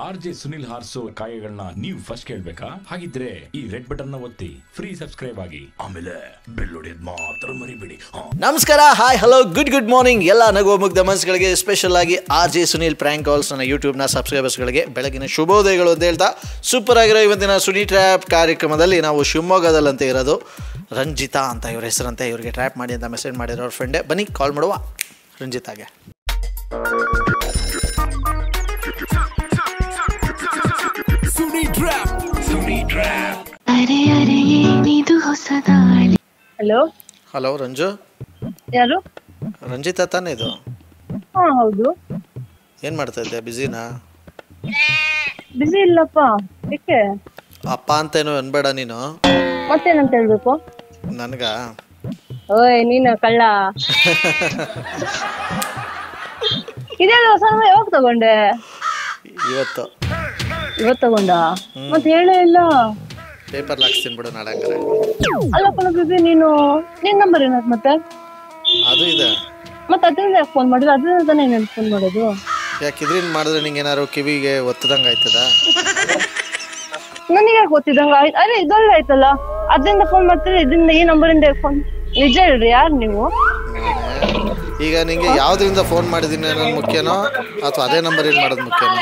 R J Sunil ಹಾರ್ಸೋ ಕಾಯಗಳನ್ನ ನೀವು ಫಸ್ಟ್ ಕೇಳ್ಬೇಕಾ ಹಾಗಿದ್ರೆ ಈ ರೆಡ್ ಬಟನ್ ನ ಒತ್ತಿ ಫ್ರೀ ಸಬ್ಸ್ಕ್ರೈಬ್ ಆಗಿ ಆಮೇಲೆ ಬೆಲ್ ಹೊಡೆಯೋದ್ ಮಾತ್ರ ಮರಿಬೇಡಿ ಹಾ ನಮಸ್ಕಾರ hi hello good good morning ಎಲ್ಲ ನಗುವ ಮುಗ್ಧ ಮನಸ್ಸುಗಳಿಗೆ ಸ್ಪೆಷಲ್ ಆಗಿ R J Sunil prank calls ನನ್ನ ಯೂಟ್ಯೂಬ್ನ ಸಬ್ಸ್ಕ್ರೈಬರ್ಸ್ಗಳಿಗೆ ಬೆಳಗಿನ ಶುಭೋದಯಗಳು ಅಂತ ಹೇಳ್ತಾ ಸೂಪರ್ ಆಗಿರೋ ಇವತ್ತಿನ ಸುನಿ ಟ್ರ್ಯಾಪ್ ಕಾರ್ಯಕ್ರಮದಲ್ಲಿ ನಾವು ಶಿವಮೊಗ್ಗದಲ್ಲಿ ಅಂತ ಇರೋದು ರಂಜಿತಾ ಅಂತ ಇವ್ರ ಹೆಸರಂತೆ ಇವರಿಗೆ ಟ್ರ್ಯಾಪ್ ಮಾಡಿ ಅಂತ ಮೆಸೇಜ್ ಮಾಡಿರೋ ಅವ್ರ ಫ್ರೆಂಡೇ ಬನ್ನಿ ಕಾಲ್ ಮಾಡುವ ರಂಜಿತಾಗೆ ಅರೆ ಅರೆ ಏನಿದು ಹೊಸ ದಾಳಿ ಹಲೋ ಹಲೋ ರಂಜು ಯಾರು ರಂಜಿತಾ ತಾನೇ ಇದು ಹಾ ಹೌದು ಏನು ಮಾಡ್ತಾ ಇದ್ದೆ ಬ್ಯುಸಿನಾ ಬಿಸಿ ಇಲ್ಲಪ್ಪ ಏಕೆ ಅಪ್ಪ ಅಂತೇನು ಅನ್ಬೇಡ ನೀನು ಮತ್ತೇನಂತ ಹೇಳ್ಬೇಕು ನನಗ ಓಯ್ ನೀನು ಕಳ್ಳ ಇದೇ ಹೊಸ ಯಾವಾಗ ತಗೊಂಡೆ ಇವತ್ತು ಇವತ್ ತಗೊಂಡ ಮತ್ ಹೇಳೇ ಇಲ್ಲ ಪೇಪರ್ ಹಾಕ್ಸ್ತೀನಿ ಬಿಡು ನಾಳೆ ಹಂಗಾರೆ ಅಲ್ಲಪ್ಪ ಬಿಸಿ ನೀನು ನಿನ್ ನಂಬರ್ ಏನತ್ ಮತ್ತೆ ಅದು ಇದೆ ಮತ್ತೆ ಅದರಿಂದ ಯಾಕೆ ಫೋನ್ ಮಾಡಿಲ್ಲ ಅದರಿಂದ ತಾನೇ ನಾನು ಫೋನ್ ಮಾಡೋದು ಯಾಕೆ ಇದ್ರಿಂದ ಮಾಡಿದ್ರೆ ನಿಂಗೆ ಏನಾದ್ರು ಕಿವಿಗೆ ಒತ್ತದಂಗೆ ಆಯ್ತದ ನನಗೆ ಯಾಕೆ ಗೊತ್ತಿದ್ದಂಗ ಆಯ್ತು ಅರೆ ಇದೊಳ್ಳೆ ಆಯ್ತಲ್ಲ ಅದರಿಂದ ಫೋನ್ ಮಾಡ್ತಾರೆ ಇದರಿಂದ ಈ ನಂಬರಿಂದ ಫೋನ್ ನಿಜ ಹೇಳ್ರಿ ಯಾರು ನೀವು ಈಗ ನಿಂಗೆ ಯಾವ್ದ್ರಿಂದ ಫೋನ್ ಮಾಡಿದ್ದೀನಿ ಅನ್ನೋದು ಮುಖ್ಯನೋ ಅಥವಾ ಅದೇ ನಂಬರ್ ಏನು ಮಾಡೋದು ಮುಖ್ಯನೋ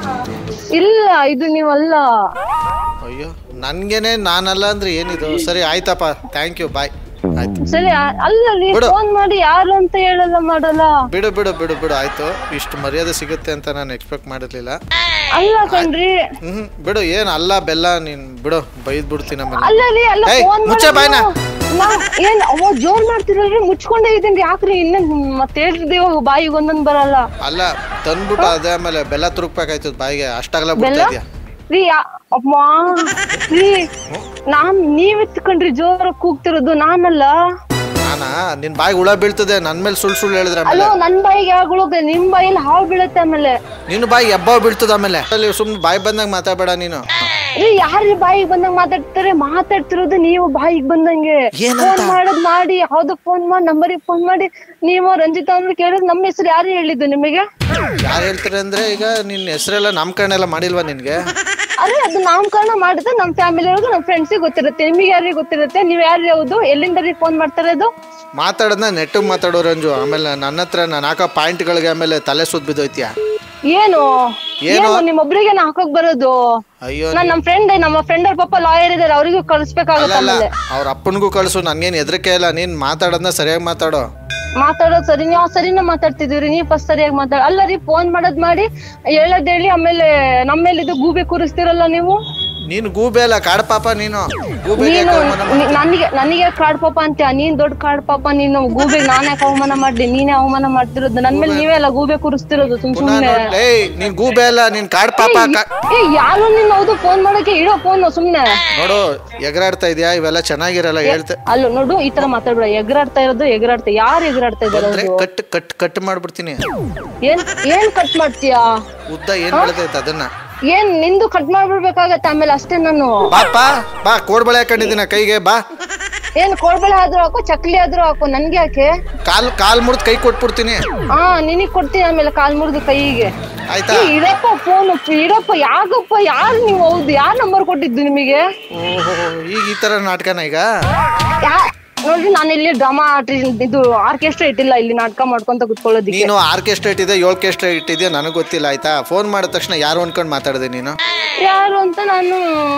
ಇಲ್ಲ ಇದು ನೀವಲ್ಲ ಅಯ್ಯೋ ನನಗೇನೆ ನಾನಲ್ಲ ಅಂದ್ರೆ ಏನಿದು ಸರಿ ಆಯ್ತಪ್ಪ ಥ್ಯಾಂಕ್ ಯು ಬಾಯ್ ಆಯ್ತು ಸರಿ ಆ- ಅಲ್ಲಲ್ಲಿ ಬಿಡು. ಫೋನ್ ಮಾಡಿ ಯಾರು ಅಂತ ಹೇಳಲ್ಲ ಮಾಡಲ್ಲ ಬಿಡು ಬಿಡು ಬಿಡು ಬಿಡು ಆಯ್ತು ಇಷ್ಟು ಮರ್ಯಾದೆ ಸಿಗುತ್ತೆ ಅಂತ ನಾನು ಎಕ್ಸ್ಪೆಕ್ಟ್ ಮಾಡಿರ್ಲಿಲ್ಲ ಅಲ್ಲ ಕಣ್ರಿ ಹ್ಮ್ ಬಿಡು ಏನು ಅಲ್ಲ ಬೆಲ್ಲ ನೀನ್ ಬಿಡು ಬೈದ್ ಬಿಡ್ತೀನಿ ಆಮೇಲೆ ಅಲ್ಲರಿ ಅಲ್ಲ ಏಯ್, ಫೋನ್ ಮುಚ್ಚೆ ಬಾಯ್ನ. ಏನ್ ಅವ ಜೋರ್ ಮಾಡ್ತಿರಲ್ರಿ ಮುಚ್ಕೊಂಡೇ ಇದೀನಿ ಯಾಕ್ರಿ ಇನ್ನ ಮತ್ತೆ ಹೇಳ್ರಿ ಇವಾಗ ಬಾಯಿಗೆ ಒಂದೊಂದ್ ಬರಲ್ಲ ಅಲ್ಲ ತಂದ್ಬಿಟ್ಟು ಅದೇ ಆಮೇಲೆ ಬೆಲ್ಲ ತುರುಕ್ಬೇಕಾಯ್ತದ ಬಾಯಿಗೆ ಅಷ್ಟಾಗಲ್ಲ ಬೆಲ್ಲ ಬಿಡ್ತಾ ಇದೆಯಾ ರೀ ಯಾ- ಅಮ್ಮ ರೀ ನಾನ್ ನೀವ್ ಎತ್ಕೊಂಡ್ರಿ ಜೋರ ಕೂಗ್ತಿರೋದು ನಾನಲ್ಲ ನಾನಾ ನಿನ್ ಬಾಯಿಗೆ ಹುಳ ಬೀಳ್ತದೆ ನನ್ ಮೇಲೆ ಸುಳ್ಳು ಸುಳ್ಳು ಹೇಳಿದ್ರೆ ಆಮೇಲೆ ಅಲ್ಲೋ ನನ್ ಬಾಯಿಗೆ ಯಾಗುಳೋಗ ನಿಮ್ ಬಾಯಲ್ಲಿ ಹಾವು ಬೀಳುತ್ತೆ ಆಮೇಲೆ ನಿನ್ನ ಬಾಯಿಗೆ ಎಬ್ಬ ಬೀಳ್ತದ ಆಮೇಲೆ ಅಲ್ಲಿ ಸುಮ್ನೆ ಬಾಯಿ ಬಂದಾಗ ಮಾತಾಡಬೇಡ ನೀನು ರೀ ಯಾರು ಬಾಯಿಗೆ ಬಂದಂಗ ಮಾತಾಡ್ತಾರೆ ಮಾತಾಡ್ತಿರೋದು ನೀವು ಬಾಯಿಗೆ ಬಂದಂಗೆ ಏನಂತ? ಫೋನ್ ಮಾಡೋದ್ ಮಾಡಿ ಯಾವ್ದು ಫೋನ್ ಮಾಡಿ ನಂಬರಿಗೆ ಫೋನ್ ಮಾಡಿ ನೀವು ರಂಜಿತಾ ಅಂದ್ರೆ ಕೇಳಿದ್ರೆ ನಮ್ಮ ಹೆಸರು ಯಾರು ಹೇಳಿದ್ದು ನಿಮಗೆ ಯಾರು ಹೇಳ್ತಾರೆ ಅಂದ್ರೆ ಈಗ ನಿನ್ನ ಹೆಸರೆಲ್ಲ ನಾಮಕರಣ ಎಲ್ಲ ಮಾಡಿಲ್ವಾ ನಿನ್ಗೆ ಅರೆ ಅದು ನಾಮಕರಣ ಮಾಡಿದ್ರೆ ನಮ್ ಫ್ಯಾಮಿಲಿ ಅವ್ರಿಗೆ ನಮ್ ಫ್ರೆಂಡ್ಸಿಗೆ ಗೊತ್ತಿರುತ್ತೆ ನಿಮಗೆ ಯಾರಿಗೆ ಗೊತ್ತಿರುತ್ತೆ ನೀವ್ ಯಾರು ಯಾವ್ದು ಎಲ್ಲಿಂದ ಫೋನ್ ಮಾಡ್ತಾರೆ ಅದು ಮಾತಾಡೋದನ್ನ ನೆಟ್ಟಿಗೆ ಮಾತಾಡೋ ರಂಜು ಆಮೇಲೆ ನನ್ನ ಹತ್ರ ನಾನು ಹಾಕೋ ಪಾಯಿಂಟ್ಗಳಿಗೆ ಆಮೇಲೆ ತಲೆ ಸುತ್ತ ಬಿದ್ದೋಯ್ತೀಯ ಏನು ಏನು? ಏನು ನಿಮ್ಮೊಬ್ರಿಗೆ ನಾ ಹಾಕೋಕ್ ಬರೋದು ಅಯ್ಯೋ ನಾನ್ ನಮ್ ಫ್ರೆಂಡ್ ನಮ್ಮ ಫ್ರೆಂಡ್ ಅವ್ರ ಪಾಪ ಲಾಯರ್ ಇದಾರೆ ಅವರಿಗೂ ಕಳಿಸ್ಬೇಕಾಗತ್ತೆ ಅಲ್ಲ ಆಮೇಲೆ ಅವ್ರ ಅಪ್ಪನಿಗೂ ಕಳ್ಸು ನನ್ಗೇನು ಹೆದರಿಕೆ ಇಲ್ಲ ನೀನ್ ಮಾತಾಡೋದನ್ನ ಸರಿಯಾಗಿ ಮಾತಾಡೋ ಮಾತಾಡೋದ್ ಸರಿ ನೀವು ಸರಿನ ಮಾತಾಡ್ತಿದೀರಿ ನೀವ್ ಫಸ್ಟ್ ಸರಿಯಾಗಿ ಮಾತಾಡ ಅಲ್ಲ ರೀ ಫೋನ್ ಮಾಡೋದ್ ಮಾಡಿ ಹೇಳೋದ್ ಹೇಳಿ ಆಮೇಲೆ ನಮ್ಮ ಮೇಲೆ ಇದು ಗೂಬೆ ಕೂರಿಸ್ತಿರಲ್ಲ ನೀವು ನೀನು ಗೂಬೆ ಅಲ್ಲ ಕಾಡ್ ಪಾಪ ನೀನು ಗೂಬೆಗೆ ನೀನು ಯಾಕೆ ಅವಮಾನ ಮಾಡ್ತೀಯ? ನಿ- ನನಗೆ ನನಗೆ ಕಾಡ್ ಪಾಪ ಅಂತ್ಯ ನೀನ್ ದೊಡ್ಡ ಕಾಡ್ ಪಾಪ ನೀನು ಗೂಬೆಗ್ ನಾನ್ ಯಾಕೆ ಅವಮಾನ ಮಾಡ್ಲಿ ನೀನೇ ಅವಮಾನ ಮಾಡ್ತಿರೋದು ನನ್ ಮೇಲೆ ನೀವೇ ಅಲ್ಲ ಗೂಬೆ ಕೂರಿಸ್ತಿರೋದು ಸುಮ್ ಪುನಃ ಸುಮ್ನೆ ನೋಡ್ಲಿ, ಏಯ್ ನೀನ್ ಗೂಬೆ ಅಲ್ಲ ನೀನ್ ಕಾಡ್ ಪಾಪ ಕಾ- ಏ ಯಾರು ನಿನ್ನ ಹೌದು ಫೋನ್ ಮಾಡಕ್ಕೆ ಇಡೋ ಫೋನ್ ಸುಮ್ನೆ ನೋಡು ಎಗರಾಡ್ತಾ ಇದೀಯಾ ಇವೆಲ್ಲ ಚೆನ್ನಾಗಿರಲ್ಲ ಹೇಳ್ತೆ ಅಲ್ಲ ನೋಡು ಈ ತರ ಮಾತಾಡ್ಬೇಡ ಎಗರಾಡ್ತಾ ಇರೋದು ಎಗರಾಡ್ತಾ ಯಾರು ಎಗರಾಡ್ತಾ ಇದಾರೆ ಅಂದ್ರೆ ಅವ್ರು? ಕಟ್ ಕಟ್ ಕಟ್ ಮಾಡ್ಬಿಡ್ತೀನಿ ಏನ್ ಏನ್ ಕಟ್ ಮಾಡ್ತೀಯಾ ಉದ್ದ ಏನ್ ಬೆಳೆದೈತೆ ಅದನ್ನ ಏನ್ ನಿಂದು ಕಟ್ ಮಾಡ್ಬಿಡ್ಬೇಕಾಗತ್ತೆ ಆಮೇಲೆ ಅಷ್ಟೇ ನಾನು ಬಾಪ ಬಾ ಕೋಡ್ಬಳೆ ಹಾಕೊಂಡಿದ್ದೀನ ಕೈಗೆ ಬಾ ಏನ್ ಕೋಡ್ಬಳೆ ಆದ್ರೂ ಹಾಕು ಚಕ್ಲಿ ಆದ್ರೂ ಹಾಕು ನನ್ಗೆ ಯಾಕೆ ಕಾಲ್ ಕಾಲ್ ಮುರಿದ್ ಕೈ ಕೊಟ್ಬಿಡ್ತೀನಿ ಹಾ ನಿನಗ್ ಕೊಡ್ತೀನಿ ಆಮೇಲೆ ಕಾಲ್ ಮುರಿದು ಕೈಗೆ ಆಯ್ತಾ ಏ, ಇಡಪ್ಪ ಫೋನ್ ಇಡಪ್ಪ ಯಾಕಪ್ಪ ಯಾರು ನೀವು ಹೌದು ಯಾರ್ ನಂಬರ್ ಕೊಟ್ಟಿದ್ದು ನಿಮಗೆ ಓಹೋ ಈಗ ಈ ತರ ನಾಟಕನ ಈಗ ಯಾ ನೋಡ್ರಿ ನಾನು ಇಲ್ಲಿ ಡ್ರಾಮಾ ಇದು ಆರ್ಕೆಸ್ಟ್ರಾ ಇಟ್ಟಿಲ್ಲ ಇಲ್ಲಿ ನಾಟಕ ಮಾಡ್ಕೊಂತ ಕುತ್ಕೊಳ್ಳೋದಿಕ್ಕೆ ನೀನು ಆರ್ಕೆಸ್ಟ್ರಾ ಇಟ್ಟಿದೆ ಏಳು ಕೆಸ್ಟ್ರಾ ಇಟ್ಟಿದ್ಯಾ ನನಗೆ ಗೊತ್ತಿಲ್ಲ ಆಯ್ತಾ ಫೋನ್ ಮಾಡಿದ ತಕ್ಷಣ ಯಾರು ಅನ್ಕೊಂಡು ಮಾತಾಡಿದೆ ನೀನು ಯಾರು ಅಂತ ನಾನು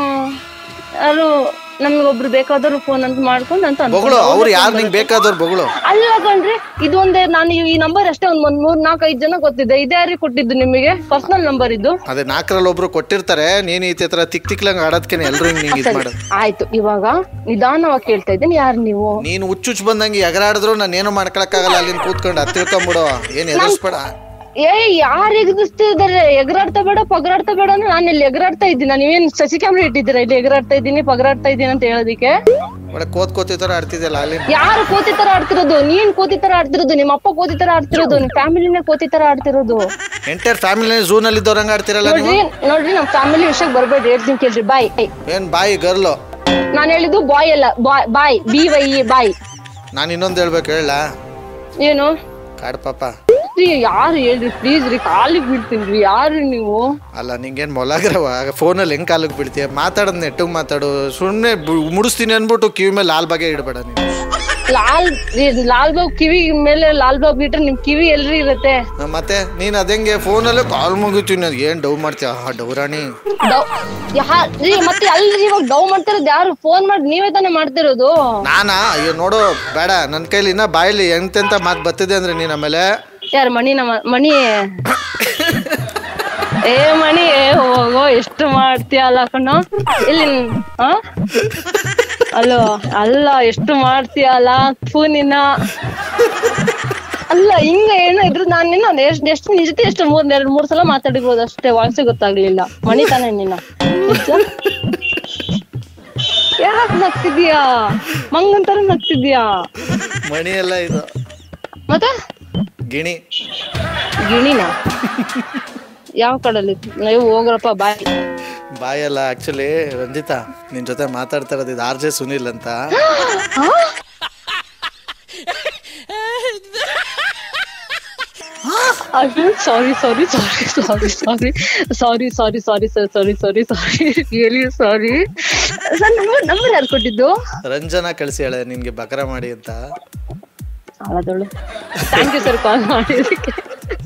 ಯಾರು ನಮ್ಗೊಬ್ರು ಬೇಕಾದವ್ರು ಫೋನ್ ಅಂತ ಮಾಡ್ಕೊಂಡು ಅಂತ ಅನ್ಕೊಂಡೆ. ಬೊಗಳು ಅವ್ರು ಯಾರು ನಿಂಗೆ ಬೇಕಾದವ್ರು ಬೊಗಳು ಅಲ್ಲ ಕಣ್ರಿ ಇದು ಒಂದೇ ನಾನು ಈ- ಈ ನಂಬರ್ ಅಷ್ಟೇ ಒಂದ್ ಒಂದ್ ಮೂರ್ ನಾಲ್ಕು ಐದ್ ಜನ ಗೊತ್ತಿದೆ ಇದೇ ಯಾರಿಗೆ ಕೊಟ್ಟಿದ್ದು ನಿಮಗೆ ಪರ್ಸನಲ್ ನಂಬರ್ ಇದು ಅದೇ ನಾಲ್ಕರಲ್ಲಿ ಒಬ್ರು ಕೊಟ್ಟಿರ್ತಾರೆ ನೀನು ಈ ತರ ತಿಕ್ ತಿಕ್ಲಂಗ್ ಆಡೋದ್ಕೇನೆ ಎಲ್ರು ಹಿಂಗೆ ಹಿಂಗೆ ಇದು ಸರಿ ಮಾಡೋದು ಆಯ್ತು ಇವಾಗ ನಿಧಾನವಾಗಿ ಕೇಳ್ತಾ ಇದ್ದೀನಿ ಯಾರು ನೀವು ನೀನು ಹುಚ್ಚುಚ್ಚು ಬಂದಂಗೆ ಎಗರಾಡಿದ್ರು ನಾನು ಏನು ಮಾಡ್ಕೊಳಕ್ಕಾಗಲ್ಲ ಅಲ್ಲಿಂದ ಕೂತ್ಕೊಂಡು ಹತ್ತು ತಿಳ್ಕೊಂಬಿಡು ಏನು ಎದುರಿಸ್ಬೇಡ ಏ ಯಾರು ಎಗರಿಸ್ತಿದ್ದಾರೆ ಎಗರಾಡ್ತಾ ಬೇಡ ಪಗರಾಡ್ತಾ ಬೇಡ ಅಂದ್ರೆ ನಾನು ಇಲ್ಲಿ ಎಗರಾಡ್ತಾ ಇದ್ದೀನಿ ನೀವೇನ್ ಸಸಿ ಕ್ಯಾಮ್ರಾ ಇಟ್ಟಿದ್ದೀರಾ ಇಲ್ಲಿ ಎಗರಾಡ್ತಾ ಇದ್ದೀನಿ ಪಗರಾಡ್ತಾ ಇದ್ದೀನಿ ಅಂತ ಹೇಳೋದಿಕ್ಕೆ ಒಳ್ಳೆ ಕೋತ್ ಕೋತಿ ತರ ಆಡ್ತಿದ್ಯಲ್ಲ ಅಲ್ಲಿ ಯಾರು ಕೋತಿ ತರ ಆಡ್ತಿರೋದು ನೀನ್ ಕೋತಿ ತರ ಆಡ್ತಿರೋದು ನಿಮ್ಮ ಅಪ್ಪ ಕೋತಿ ತರ ಆಡ್ತಿರೋದು ನಿಮ್ ಫ್ಯಾಮಿಲಿನೇ ಕೋತಿ ತರ ಆಡ್ತಿರೋದು ಎಂಟೈರ್ ಫ್ಯಾಮಿಲಿ ಝೂನಲ್ಲಿ ಇದ್ದವ್ರಂಗೆ ಆಡ್ತಿರಲ್ಲ ನೀವು ನೋಡ್ರಿ ನೋಡ್ರಿ ನಮ್ ಫ್ಯಾಮಿಲಿ ವಿಷಯಕ್ಕೆ ಬರ್ಬೇಡ್ರಿ ಹೇಳ್ತೀನಿ ಕೇಳ್ರಿ ಬಾಯ್ ಏನ್ ಬಾಯಿ ಗರ್ಲು ನಾನು ಹೇಳಿದ್ದು ಬಾಯ್ ಅಲ್ಲ ಬಾಯ್ ಬಾಯ್ ಬಿ ವೈ ಬಾಯ್ ನಾನು ಇನ್ನೊಂದು ಹೇಳ್ಬೇಕು ಹೇಳ ಏನು ಕಾಡ್ ಪಾಪ ರೀ ಯಾರು ಹೇಳ್ರಿ ಪ್ಲೀಸ್ ರೀ ಕಾಲಿಗೆ ಬೀಳ್ತೀನಿ ರೀ ಯಾರು ನೀವು ಅಲ್ಲ ನಿಂಗೇನು ಮೊಲಾಗ್ರವ ಫೋನಲ್ಲಿ ಹೆಂಗೆ ಕಾಲಕ್ಕೆ ಬೀಳ್ತೀಯ ಮಾತಾಡೋದು ನೆಟ್ಟಿಗೆ ಮಾತಾಡು ಸುಮ್ಮನೆ ಮುಡಿಸ್ತೀನಿ ಅಂದ್ಬಿಟ್ಟು ಕಿವಿ ಮೇಲೆ ಲಾಲ್ ಬಗ್ಗೆ ಇಡಬೇಡ ನೀನು ಲಾಲ್ ರೀ, ಲಾಲ್ ಬಾಬ್ ಕಿವಿ ಮೇಲೆ ಲಾಲ್ ಬಾಬ್ ಇಟ್ರೆ ನಿಮ್ ಕಿವಿ ಎಲ್ರಿ ಇರತ್ತೆ ಆ, ಮತ್ತೆ ನೀನು ಅದಂಗೆ ಫೋನಲ್ಲೇ ಕಾಲ್ ಮುಗಿತೀನಿ ಅದು ಏನು ಡವ್ ಮಾಡ್ತೀಯ ಆ ಡೌರಾಣಿ ಡವ್ ಯಾ- ರೀ ಮತ್ತೆ ಅಲ್ರಿ ಇವಾಗ ಡವ್ ಮಾಡ್ತಿರೋದು ಯಾರು ಫೋನ್ ಮಾಡಿ ನೀವೇ ತಾನೇ ಮಾಡ್ತಿರೋದು ನಾನಾ ಅಯ್ಯೋ ನೋಡು ಬೇಡ ನನ್ನ ಕೈಲಿ ಇನ್ನ ಬಾಯಲ್ಲಿ ಎಂತೆಂತ ಮಾತು ಬರ್ತಿದೆ ಅಂದ್ರೆ ನೀನು ಆಮೇಲೆ ಯಾರು ಮಣಿ ನಮ್ಮ ಮಣಿ ಏ ಮಣಿ ಏ ಹೋಗೋ ಎಷ್ಟು ಮಾಡ್ತೀಯಲ್ಲ ಕಣ್ಣು ಇಲ್ಲಿ ಹಾ ಅಲ್ಲೋ ಅಲ್ಲ ಎಷ್ಟು ಮಾಡ್ತೀಯಲ್ಲ ಥೂ ನಿನ್ನ ಅಲ್ಲ ಹಿಂಗ ಏನೋ ಇದ್ರು ನಾನು ನಿನ್ನ ಎಷ್ಟು ಎಷ್ಟು ನಿಜ ಜೊತೆ ಎಷ್ಟು ಮೂರ್ ಎರಡ್ ಮೂರ್ ಸಲ ಮಾತಾಡಿರ್ಬೋದು ಅಷ್ಟೇ ವಾಯ್ಸೇ ಗೊತ್ತಾಗ್ಲಿಲ್ಲ ಮಣಿ ತಾನೇ ನಿನ್ನ ನಿಜ? ಯಾಕ್ ನಗ್ತಿದ್ಯಾ ಮಂಗನ್ ತರ ನಗ್ತಿದ್ಯಾ ಮಣಿ ಎಲ್ಲ ಇದು ಮತ್ತೆ ಗಿಣಿ ಗಿಣಿನ ಯಾವ ಕಡಲಿ ನೀವು ಹೋಗ್ರಪ್ಪ ಬಾಯ್ ಬಾಯಲ್ಲ ಆಕ್ಚುಲಿ ರಂಜಿತಾ ನಿನ್ ಜೊತೆ ಮಾತಾಡ್ತಾ ಇರೋದು ಇದು ಆರ್ ಜೆ ಸುನಿಲ್ ಅಂತ ಅಯ್ಯೋ sorry sorry sorry sorry sorry sorry sorry sorry sir sorry sorry sorry really sorry sir number number ಯಾರು ಕೊಟ್ಟಿದ್ದು ರಂಜನಾ ಕಳಿಸಿ ಹೇಳ ನಿನ್ಗೆ ಬಕರ ಮಾಡಿ ಅಂತ ಅಳದಳು ಥ್ಯಾಂಕ್ ಯು ಸರ್ ಕಾಲ್ ಮಾಡಿದ್ದಕ್ಕೆ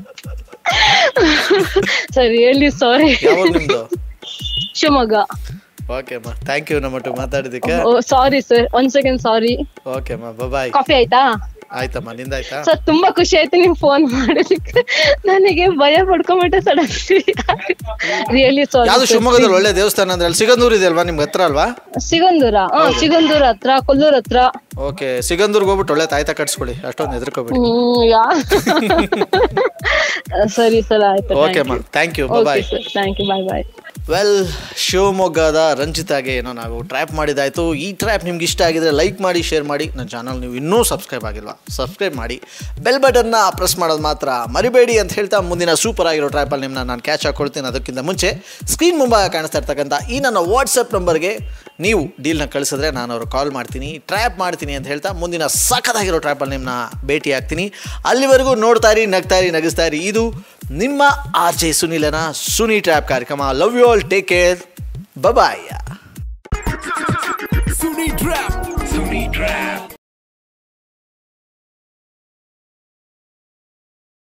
ಸರ್ ರಿಯಲಿ ಸಾರಿ ಯಾವ ನಿಮ್ದು ಶಿವಮೊಗ್ಗ ಓಕೆ ಅಮ್ಮ ಥ್ಯಾಂಕ್ ಯು ನಮ್ಮಟ್ಟು ಮಾತಾಡಿದ್ದಕ್ಕೆ ಸಾರಿ ಸರ್ ಒಂದ್ ಸೆಕೆಂಡ್ ಸಾರಿ ಓಕೆ ಅಮ್ಮ ಬಾಯ್ ಕಾಫಿ ಆಯ್ತಾ ಆಯ್ತಮ್ಮ ನಿಂದಾಯ್ತಾ ಸರ್ ತುಂಬಾ ಖುಷಿ ಆಯ್ತು ನಿಮ್ ಫೋನ್ ಮಾಡಿದಕ್ಕೆ ನನಗೆ ಭಯ ಪಡ್ಕೊಂಬಿಟ್ಟೆ ಸಡನ್ ರಿಯಲಿ ಸಾರಿ ಯಾವ್ದು ಶಿವಮೊಗ್ಗದಲ್ಲಿ ಒಳ್ಳೆ ದೇವಸ್ಥಾನ ಅಂದ್ರೆ ಅಲ್ಲಿ ಸಿಗಂದೂರ್ ಇದೆ ಅಲ್ವಾ ನಿಮ್ಗೆ ಹತ್ರ ಅಲ್ವಾ ಸಿಗಂದೂರ ಹಾ ಸಿಗಂದೂರ್ ಹತ್ರ ಕೊಲ್ಲೂರ್ ಹತ್ರ ಓಕೆ ಸಿಗಂದೂರ್ಗೆ ಹೋಗ್ಬಿಟ್ಟು ಒಳ್ಳೆ ತಾಯ್ತ ಕಟ್ಸ್ಕೊಳ್ಳಿ ಅಷ್ಟೊಂದು ಹೆದರ್ಕೋಬೇಡಿ ಹ್ಮ್ ಯಾ ಸರಿ ಸರ್ ಆಯ್ತು ಓಕೆ ಅಮ್ಮ thank you okay bye sir thank you bye bye well ಶಿವಮೊಗ್ಗದ ರಂಜಿತಾಗೆ ಏನೋ ನಾವು ಟ್ರ್ಯಾಪ್ ಮಾಡಿದಾಯ್ತು ಈ ಟ್ರ್ಯಾಪ್ ನಿಮ್ಗೆ ಇಷ್ಟ ಆಗಿದ್ರೆ ಲೈಕ್ ಮಾಡಿ ಶೇರ್ ಮಾಡಿ ನನ್ನ ಚಾನಲ್ ನೀವು ಇನ್ನೂ ಸಬ್ಸ್ಕ್ರೈಬ್ ಆಗಿಲ್ವಾ ಸಬ್ಸ್ಕ್ರೈಬ್ ಮಾಡಿ ಬೆಲ್ ಬಟನ್ನ ಪ್ರೆಸ್ ಮಾಡೋದು ಮಾತ್ರ ಮರಿಬೇಡಿ ಅಂತ ಹೇಳ್ತಾ ಮುಂದಿನ ಸೂಪರ್ ಆಗಿರೋ ಟ್ರ್ಯಾಪಲ್ಲಿ ನಿಮ್ಮನ್ನ ನಾನು ಕ್ಯಾಚ್ ಹಾಕೊಳ್ತೀನಿ ಅದಕ್ಕಿಂತ ಮುಂಚೆ ಸ್ಕ್ರೀನ್ ಮುಂಭಾಗ ಕಾಣಿಸ್ತಾ ಇರ್ತಕ್ಕಂಥ ಈ ನನ್ನ ವಾಟ್ಸಪ್ ನಂಬರ್ಗೆ ನೀವು ಡೀಲ್ನ ಕಳಿಸಿದ್ರೆ ನಾನು ಅವ್ರು ಕಾಲ್ ಮಾಡ್ತೀನಿ ಟ್ರ್ಯಾಪ್ ಮಾಡ್ತೀನಿ ಅಂತ ಹೇಳ್ತಾ ಮುಂದಿನ ಸಖತ್ತಾಗಿರೋ ಟ್ರ್ಯಾಪಲ್ಲಿ ನಿಮ್ಮನ್ನ ಭೇಟಿ ಆಗ್ತೀನಿ ಅಲ್ಲಿವರೆಗೂ ನೋಡ್ತಾ ಇರಿ ನಗ್ತಾ ಇರಿ ನಗಿಸ್ತಾ ಇರಿ ಇದು ನಿಮ್ಮ ಆರ್ ಜೆ ಸುನಿಲನ ಸುನಿ ಟ್ರ್ಯಾಪ್ ಕಾರ್ಯಕ್ರಮ love you all take care bye bye Suni trap Suni trap